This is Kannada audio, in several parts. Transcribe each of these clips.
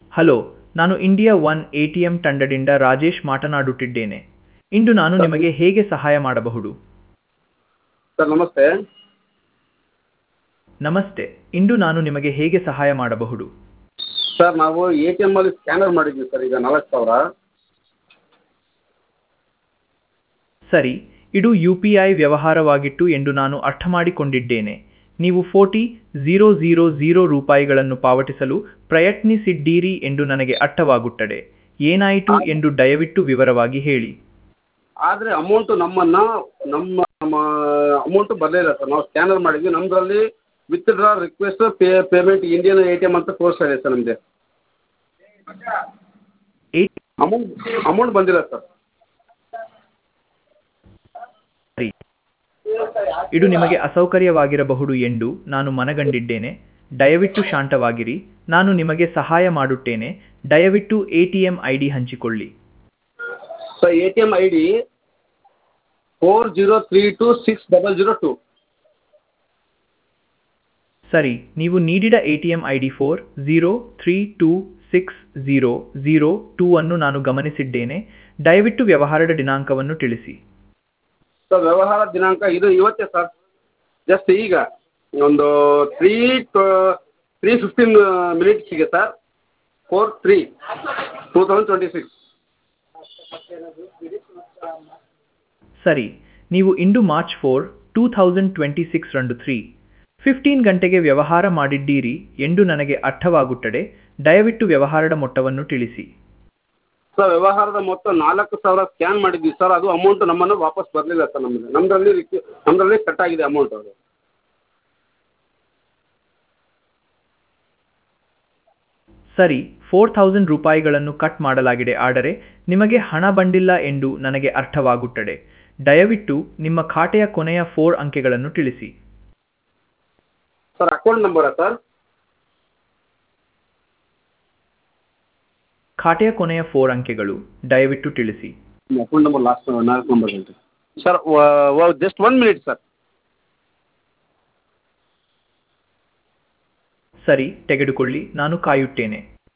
ಹಲೋ ನಾನು India one A T M ತಂಡದಿಂದ ರಾಜೇಶ್ ಮಾತನಾಡುತ್ತಿದ್ದೇನೆ ಇಂದು ನಾನು ನಿಮಗೆ ಹೇಗೆ ಸಹಾಯ ಮಾಡಬಹುದು ಸರ್ ನಮಸ್ತೆ ನಮಸ್ತೆ ಇಂದು ನಾನು ನಿಮಗೆ ಹೇಗೆ ಸಹಾಯ ಮಾಡಬಹುದು ಸರ್ ನಾವು ಎ ಟಿ ಎಮ್ಮಲ್ಲಿ ಸ್ಕ್ಯಾನರ್ ಮಾಡಿದ್ವಿ ಸರ್ ಈಗ ನಾಲ್ಕು ಸಾವಿರ ಸರಿ ಇದು ಯು ಪಿ ಐ ವ್ಯವಹಾರವಾಗಿತ್ತು ಎಂದು ನಾನು ಅರ್ಥ ಮಾಡಿಕೊಂಡಿದ್ದೇನೆ ನೀವು ಫೋರ್ಟಿ ಝೀರೋ ಝೀರೋ ಝೀರೋ ರೂಪಾಯಿಗಳನ್ನು ಪಾವತಿಸಲು ಪ್ರಯತ್ನಿಸಿದ್ದೀರಿ ಎಂದು ನನಗೆ ಅರ್ಥವಾಗುತ್ತದೆ ಏನಾಯಿತು ಎಂದು ದಯವಿಟ್ಟು ವಿವರವಾಗಿ ಹೇಳಿ ಆದರೆ ಅಮೌಂಟು ನಮ್ಮನ್ನು ನಮ್ಮ ನಮ್ಮ ಅಮೌಂಟು ಬರಲಿಲ್ಲ ಸರ್ ನಾವು ಸ್ಕ್ಯಾನರ್ ಮಾಡಿದ್ವಿ ನಮ್ಮದ್ರಲ್ಲಿ withdraw request pay payment Indian A T M ಅಂತ ತೋರಿಸ್ತಾ ಇದೆ ಸರ್ ನಮಗೆ ಏ ಅಮೌಂಟ್ ಅಮೌಂಟ್ ಬಂದಿಲ್ಲ ಸರ್ ಸರಿ ಇದು ನಿಮಗೆ ಅಸೌಕರ್ಯವಾಗಿರಬಹುದು ಎಂದು ನಾನು ಮನಗಂಡಿದ್ದೇನೆ ದಯವಿಟ್ಟು ಶಾಂತವಾಗಿರಿ ನಾನು ನಿಮಗೆ ಸಹಾಯ ಮಾಡುತ್ತೇನೆ ದಯವಿಟ್ಟು A T M I D ಹಂಚಿಕೊಳ್ಳಿ sir A T M I D four zero three two six double zero two ಸರಿ ನೀವು ನೀಡಿದ A T M I D four zero three two six zero zero two ಅನ್ನು ನಾನು ಗಮನಿಸಿದ್ದೇನೆ ದಯವಿಟ್ಟು ವ್ಯವಹಾರದ ದಿನಾಂಕವನ್ನು ತಿಳಿಸಿ ಸರ್ ವ್ಯವಹಾರ ದಿನಾಂಕ ಇದು ಇವತ್ತೇ ಸರ್ ಜಸ್ಟ್ ಈಗ ಒಂದು ತ್ರೀ ತ್ರೀ ಫಿಫ್ಟೀನ್ ಮಿನಿಟ್ಸಿಗೆ sir four three two thousand twenty six ಸರಿ ನೀವು ಇಂದು March four two thousand twenty six ರಂದು ತ್ರೀ ಫಿಫ್ಟೀನ್ ಗಂಟೆಗೆ ವ್ಯವಹಾರ ಮಾಡಿದ್ದೀರಿ ಎಂದು ನನಗೆ ಅರ್ಥವಾಗುತ್ತದೆ ದಯವಿಟ್ಟು ವ್ಯವಹಾರದ ಮೊತ್ತವನ್ನು ತಿಳಿಸಿ ಸರ್ ವ್ಯವಹಾರದ ಮೊತ್ತ ನಾಲ್ಕು ಸಾವಿರ ಸ್ಕ್ಯಾನ್ ಮಾಡಿದ್ವಿ ಸರ್ ಅದು ಅಮೌಂಟ್ ನಮ್ಮನ್ನು ವಾಪಸ್ ಬರಲಿಲ್ಲ ಸರ್ ನಮಗೆ ನಮ್ಮದ್ರಲ್ಲಿ ರಿಕ್ಯೂ ನಮ್ಮದ್ರಲ್ಲಿ ಕಟ್ ಆಗಿದೆ ಅಮೌಂಟ್ ಅದು ಸರಿ ಫೋರ್ ಥೌಸಂಡ್ ರೂಪಾಯಿಗಳನ್ನು ಕಟ್ ಮಾಡಲಾಗಿದೆ ಆದರೆ ನಿಮಗೆ ಹಣ ಬಂದಿಲ್ಲ ಎಂದು ನನಗೆ ಅರ್ಥವಾಗುತ್ತದೆ ದಯವಿಟ್ಟು ನಿಮ್ಮ ಖಾತೆಯ ಕೊನೆಯ ಫೋರ್ ಅಂಕೆಗಳನ್ನು ತಿಳಿಸಿ ಸರ್ ಅಕೌಂಟ್ ನಂಬರಾ ಸರ್ ಖಾತೆಯ ಕೊನೆಯ ಫೋರ್ ಅಂಕೆಗಳು ದಯವಿಟ್ಟು ತಿಳಿಸಿ ಅಕೌಂಟ್ ನಂಬರ್ ಲಾಸ್ಟ್ ನಾಲ್ಕು ನಂಬರ್ ಗಂಟೆ sir just one minute sir ಸರಿ ತೆಗೆದುಕೊಳ್ಳಿ ನಾನು ಕಾಯುತ್ತೇನೆ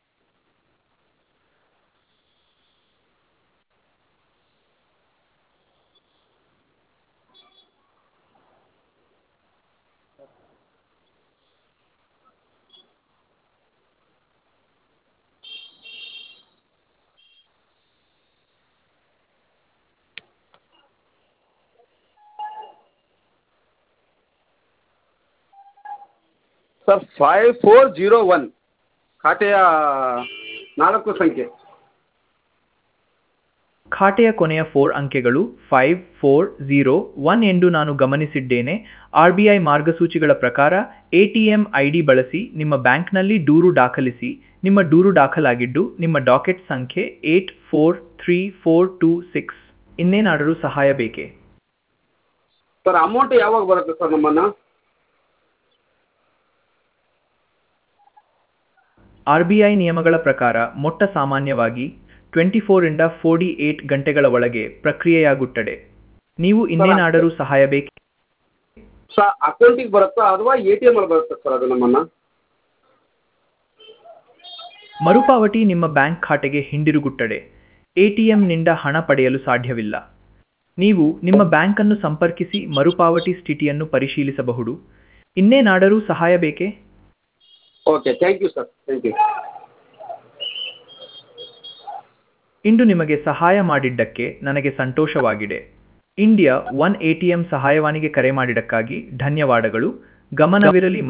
sir five four zero one ಖಾತೆಯ ನಾಲ್ಕು ಸಂಖ್ಯೆ ಖಾತೆಯ ಕೊನೆಯ ಫೋರ್ ಅಂಕೆಗಳು ಫೈವ್ ಫೋರ್ ಝೀರೋ ಒನ್ ಎಂದು ನಾನು ಗಮನಿಸಿದ್ದೇನೆ ಆರ್ ಬಿ ಐ ಮಾರ್ಗಸೂಚಿಗಳ ಪ್ರಕಾರ A T M I D ಬಳಸಿ ನಿಮ್ಮ ಬ್ಯಾಂಕ್ನಲ್ಲಿ ದೂರು ದಾಖಲಿಸಿ ನಿಮ್ಮ ದೂರು ದಾಖಲಾಗಿದ್ದು ನಿಮ್ಮ ಡಾಕೆಟ್ ಸಂಖ್ಯೆ eight four three four two six ಇನ್ನೇನಾದರೂ ಸಹಾಯ ಬೇಕೇ ಸರ್ ಅಮೌಂಟ್ ಯಾವಾಗ ಬರುತ್ತೆ ಸರ್ ನಮ್ಮನ್ನು ಆರ್ ಬಿ ಐ ನಿಯಮಗಳ ಪ್ರಕಾರ ಮೊಟ್ಟ ಸಾಮಾನ್ಯವಾಗಿ ಟ್ವೆಂಟಿ ಫೋರಿಂದ ಫೋರ್ಟಿ ಏಟ್ ಗಂಟೆಗಳ ಒಳಗೆ ಪ್ರಕ್ರಿಯೆಯಾಗುತ್ತದೆ ನೀವು ಇನ್ನೇನಾದರೂ ಸಹಾಯ ಬೇಕೇ ಸರ್ ಅಕೌಂಟಿಗೆ ಬರುತ್ತಾ ಅಥವಾ ಎ ಟಿ ಎಮಲ್ಲಿ ಬರುತ್ತಾ ಸರ್ ಅದು ನಮ್ಮನ್ನು ಮರುಪಾವತಿ ನಿಮ್ಮ ಬ್ಯಾಂಕ್ ಖಾತೆಗೆ ಹಿಂದಿರುಗುತ್ತದೆ ಎಟಿಎಂನಿಂದ ಹಣ ಪಡೆಯಲು ಸಾಧ್ಯವಿಲ್ಲ ನೀವು ನಿಮ್ಮ ಬ್ಯಾಂಕನ್ನು ಸಂಪರ್ಕಿಸಿ ಮರುಪಾವತಿ ಸ್ಥಿತಿಯನ್ನು ಪರಿಶೀಲಿಸಬಹುದು ಇನ್ನೇನಾದರೂ ಸಹಾಯ ಬೇಕೇ okay thank you sir thank you ಇಂದು ನಿಮಗೆ ಸಹಾಯ ಮಾಡಿದ್ದಕ್ಕೆ ನನಗೆ ಸಂತೋಷವಾಗಿದೆ ಇಂಡಿಯಾ ಒನ್ ಎಟಿಎಂ ಸಹಾಯವಾಣಿಗೆ ಕರೆ ಮಾಡಿದ್ದಕ್ಕಾಗಿ ಧನ್ಯವಾದಗಳು ಗಮನವಿರಲಿ